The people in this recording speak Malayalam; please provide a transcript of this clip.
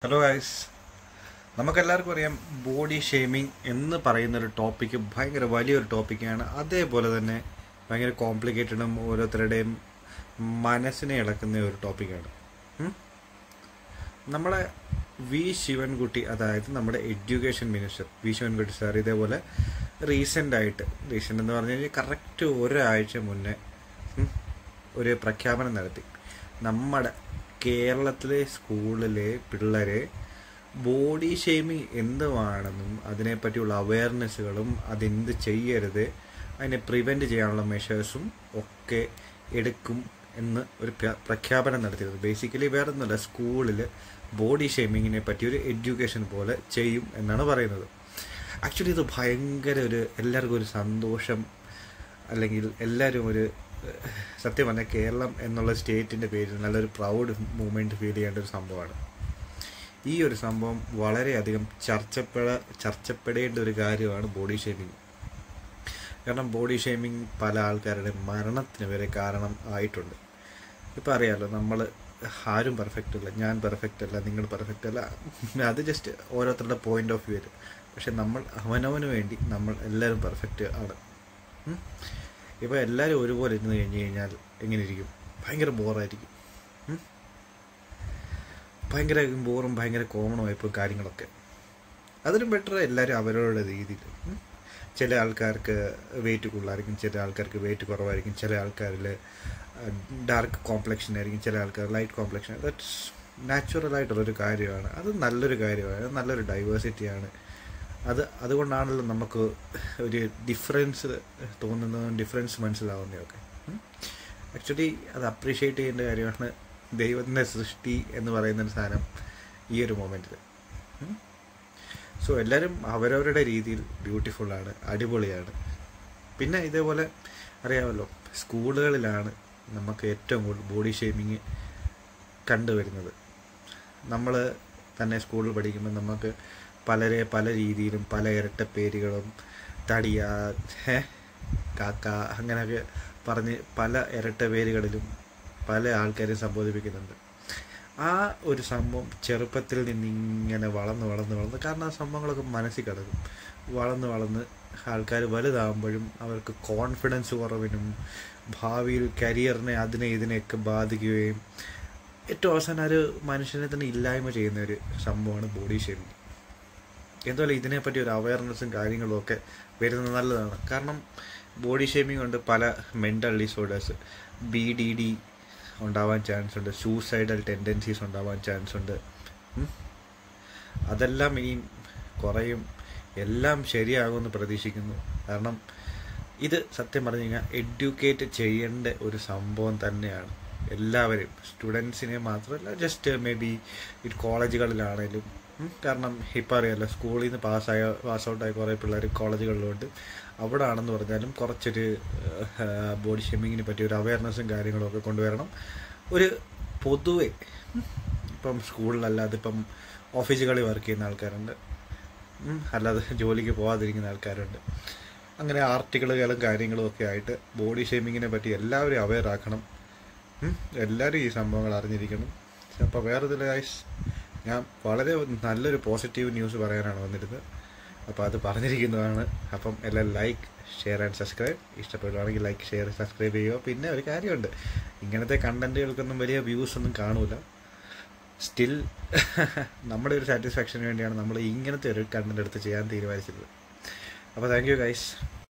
ഹലോ ഗൈസ് നമുക്കെല്ലാവർക്കും അറിയാം ബോഡി ഷെയ്മിങ് എന്ന് പറയുന്ന ഒരു ടോപ്പിക്ക് ഭയങ്കര വലിയൊരു ടോപ്പിക്കാണ് അതേപോലെ തന്നെ ഭയങ്കര കോംപ്ലിക്കേറ്റഡും ഓരോരുത്തരുടെയും മനസ്സിനെ ഇളക്കുന്ന ഒരു ടോപ്പിക്കാണ് ഉം? നമ്മുടെ വി ശിവൻകുട്ടി അതായത് നമ്മുടെ education minister V Sivankutty sir ഇതേപോലെ റീസെൻ്റ് ആയിട്ട് റീസെൻ്റ് എന്ന് പറഞ്ഞു കഴിഞ്ഞാൽ കറക്റ്റ് ഒരാഴ്ച മുന്നേ ഉം, ഒരു പ്രഖ്യാപനം നടത്തി നമ്മുടെ കേരളത്തിലെ സ്കൂളിലെ പിള്ളേരെ ബോഡി ഷെയ്മിങ് എന്തുവാണെന്നും അതിനെപ്പറ്റിയുള്ള അവയർനെസ്സുകളും അതെന്ത് ചെയ്യരുത് അതിനെ പ്രിവെൻറ്റ് ചെയ്യാനുള്ള മെഷേഴ്സും ഒക്കെ എടുക്കും എന്ന് ഒരു പ്ര- പ്രഖ്യാപനം നടത്തിയത് ബേസിക്കലി വേറെ ഒന്നുമല്ല സ്കൂളിൽ ബോഡി ഷെയ്മിങ്ങിനെ പറ്റി ഒരു എഡ്യൂക്കേഷൻ പോലെ ചെയ്യും എന്നാണ് പറയുന്നത് ആക്ച്വലി ഇത് ഭയങ്കര ഒരു എല്ലാവർക്കും ഒരു സന്തോഷം അല്ലെങ്കിൽ എല്ലാവരും ഒരു ഏഹ്, സത്യം പറഞ്ഞാൽ കേരളം എന്നുള്ള സ്റ്റേറ്റിൻ്റെ പേരിൽ നല്ലൊരു പ്രൗഡ് മൂമെൻറ്റ് ഫീൽ ചെയ്യേണ്ട ഒരു സംഭവമാണ് ഈ ഒരു സംഭവം വളരെയധികം ചർച്ചപ്പെട ചർച്ചപ്പെടേണ്ട ഒരു കാര്യമാണ് ബോഡി ഷേമിങ് കാരണം ബോഡി ഷേമിങ് പല ആൾക്കാരുടെ മരണത്തിന് വരെ കാരണം ആയിട്ടുണ്ട് ഇപ്പം അറിയാലോ നമ്മൾ ആരും പെർഫെക്റ്റ് അല്ല ഞാൻ പെർഫെക്റ്റ് അല്ല നിങ്ങൾ പെർഫെക്റ്റ് അല്ല അത് ജസ്റ്റ് ഓരോരുത്തരുടെ പോയിന്റ് ഓഫ് വ്യൂ പക്ഷെ നമ്മൾ അവനവന് വേണ്ടി നമ്മൾ എല്ലാവരും പെർഫെക്റ്റ് ആണ് ഉം. ഇപ്പോൾ എല്ലാവരും ഒരുപോലെ ഇരുന്ന് കഴിഞ്ഞ് കഴിഞ്ഞാൽ എങ്ങനെ ഇരിക്കും ഭയങ്കര ബോറായിരിക്കും ഉം. ഭയങ്കര ബോറും ഭയങ്കര കോമണും ആയിപ്പോൾ കാര്യങ്ങളൊക്കെ അതിലും ബെറ്റർ എല്ലാവരും അവരവരുടെ രീതിയിൽ ഉം. ചില ആൾക്കാർക്ക് വെയിറ്റ് കൂടുതലായിരിക്കും ചില ആൾക്കാർക്ക് വെയിറ്റ് കുറവായിരിക്കും ചില ആൾക്കാരിൽ ഡാർക്ക് കോംപ്ലക്ഷൻ ആയിരിക്കും ചില ആൾക്കാർ ലൈറ്റ് കോംപ്ലക്ഷൻ ദാറ്റ്സ് നാച്ചുറൽ ആയിട്ടുള്ളൊരു കാര്യമാണ് അത് നല്ലൊരു കാര്യമാണ് അത് നല്ലൊരു ഡൈവേഴ്സിറ്റിയാണ് അത് അതുകൊണ്ടാണല്ലോ നമുക്ക് ഒരു ഡിഫറൻസ് തോന്നുന്നതും ഡിഫറൻസ് മനസ്സിലാവുന്നതൊക്കെ ആക്ച്വലി അത് അപ്രീഷിയേറ്റ് ചെയ്യേണ്ട കാര്യമാണ് ദൈവത്തിൻ്റെ സൃഷ്ടി എന്ന് പറയുന്ന ഒരു സാധനം ഈ ഒരു മൊമെൻറ്റിൽ സോ എല്ലാവരും അവരവരുടെ രീതിയിൽ ബ്യൂട്ടിഫുള്ളാണ് അടിപൊളിയാണ് പിന്നെ ഇതേപോലെ അറിയാമല്ലോ സ്കൂളുകളിലാണ് നമുക്ക് ഏറ്റവും കൂടുതൽ ബോഡി ഷേമിങ് കണ്ടുവരുന്നത് നമ്മൾ തന്നെ സ്കൂളിൽ പഠിക്കുമ്പോൾ നമുക്ക് പലരെ പല രീതിയിലും പല ഇരട്ട പേരുകളും തടിയ ഹേ, കാക്ക അങ്ങനെയൊക്കെ പറഞ്ഞ് പല ഇരട്ട പേരുകളിലും പല ആൾക്കാരെയും സംബോധിപ്പിക്കുന്നുണ്ട് ആ ഒരു സംഭവം ചെറുപ്പത്തിൽ നിന്ന് ഇങ്ങനെ വളർന്ന് വളർന്ന് വളർന്ന് കാരണം ആ സംഭവങ്ങളൊക്കെ മനസ്സിൽ കിടക്കും വളർന്ന് വളർന്ന് ആൾക്കാർ വലുതാകുമ്പോഴും അവർക്ക് കോൺഫിഡൻസ് കുറവിനും ഭാവിയിൽ കരിയറിനെ അതിനെ ഇതിനെയൊക്കെ ബാധിക്കുകയും ഏറ്റവും അവസാനം ഒരു മനുഷ്യനെ തന്നെ ഇല്ലായ്മ ചെയ്യുന്ന ഒരു സംഭവമാണ് ബോഡി ഷേമിങ് എന്തുപോലെ ഇതിനെപ്പറ്റി ഒരു അവയർനെസ്സും കാര്യങ്ങളും ഒക്കെ വരുന്നത് നല്ലതാണ് കാരണം ബോഡി ഷേമിംഗ് കൊണ്ട് പല mental disorders B D D ഉണ്ടാവാൻ ചാൻസ് ഉണ്ട് സൂസൈഡൽ ടെൻഡൻസീസ് ഉണ്ടാവാൻ ചാൻസ് ഉണ്ട് ഉം. അതെല്ലാം ഇനിയും കുറയും എല്ലാം ശരിയാകുമെന്ന് പ്രതീക്ഷിക്കുന്നു കാരണം ഇത് സത്യം പറഞ്ഞു കഴിഞ്ഞാൽ എഡ്യൂക്കേറ്റ് ചെയ്യേണ്ട ഒരു സംഭവം തന്നെയാണ് എല്ലാവരും സ്റ്റുഡൻസിനെ മാത്രമല്ല ജസ്റ്റ് മേ ബി ഈ കോളേജുകളിലാണേലും ഉം, കാരണം ഇപ്പം അറിയാമല്ലോ സ്കൂളിൽ നിന്ന് പാസ്സായ പാസ് ഔട്ടായ കുറേ പിള്ളേർ കോളേജുകളിലുണ്ട് അവിടെ ആണെന്ന് പറഞ്ഞാലും കുറച്ചൊരു ബോഡി ഷേമിങ്ങിനെ പറ്റി ഒരു അവയർനെസ്സും കാര്യങ്ങളും ഒക്കെ കൊണ്ടുവരണം ഒരു പൊതുവെ ഉം, ഇപ്പം സ്കൂളിലല്ലാതെ ഇപ്പം ഓഫീസുകളിൽ വർക്ക് ചെയ്യുന്ന ആൾക്കാരുണ്ട് ഉം, അല്ലാതെ ജോലിക്ക് പോകാതിരിക്കുന്ന ആൾക്കാരുണ്ട് അങ്ങനെ ആർട്ടിക്കിളുകളും കാര്യങ്ങളും ഒക്കെ ആയിട്ട് ബോഡി ഷേമിങ്ങിനെ പറ്റി എല്ലാവരും അവെയർ ആക്കണം ഉം, എല്ലാവരും ഈ സംഭവങ്ങൾ അറിഞ്ഞിരിക്കണം അപ്പോൾ വേറെ ഇതിൽ ഗൈസ് ഞാൻ വളരെ നല്ലൊരു പോസിറ്റീവ് ന്യൂസ് പറയാനാണ് വന്നിരുന്നത് അപ്പോൾ അത് പറഞ്ഞിരിക്കുന്നതാണ് അപ്പം എല്ലാം ലൈക്ക് ഷെയർ ആൻഡ് സബ്സ്ക്രൈബ് ഇഷ്ടപ്പെടുവാണെങ്കിൽ ലൈക്ക് ഷെയർ സബ്സ്ക്രൈബ് ചെയ്യുക പിന്നെ ഒരു കാര്യമുണ്ട് ഇങ്ങനത്തെ കണ്ടൻറ്റുകൾക്കൊന്നും വലിയ വ്യൂസ് ഒന്നും കാണൂല സ്റ്റിൽ നമ്മുടെ ഒരു സാറ്റിസ്ഫാക്ഷന് വേണ്ടിയാണ് നമ്മൾ ഇങ്ങനത്തെ ഒരു കണ്ടന്റ് എടുത്ത് ചെയ്യാൻ തീരുമാനിച്ചത് അപ്പോൾ താങ്ക് യു ഗൈസ്